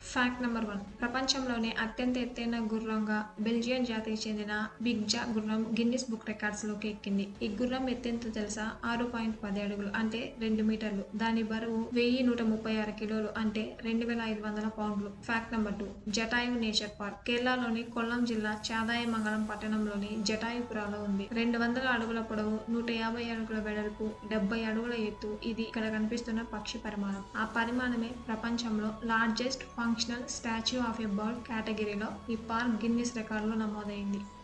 fact number one ప్రపంచంలోనే అత్యంత ఎత్తైన గుర్రంగా బెల్జియన్ జాతికి చెందిన బిగ్జా గుర్రం గిన్నిస్ బుక్ రికార్డ్స్ లోకి ఎక్కింది ఈ గుర్రం ఎత్తెంత తెలుసా ఆరు పాయింట్ పది అడుగులు అంటే రెండు మీటర్లు దాని బరువు వెయ్యి నూట ముప్పై ఆరు కిలోలు అంటే రెండు వేల ఐదు వందల పౌండ్లు fact number two Jatayu nature park కేరళలోని కొల్లం జిల్లా చాదాయమంగళం పట్టణంలోని జటాయుపురాలో ఉంది రెండు వందల అడుగుల పొడవు నూట యాభై అడుగుల వెడల్పు డెబ్బై అడుగుల ఎత్తు ఇది ఇక్కడ కనిపిస్తున్న పక్షి పరిమాణం ఆ పరిమాణమే ప్రపంచంలో largest functional statue of a bird కేటగిరీలో ఈ పార్క్ గిన్నిస్ రికార్డులో నమోదైంది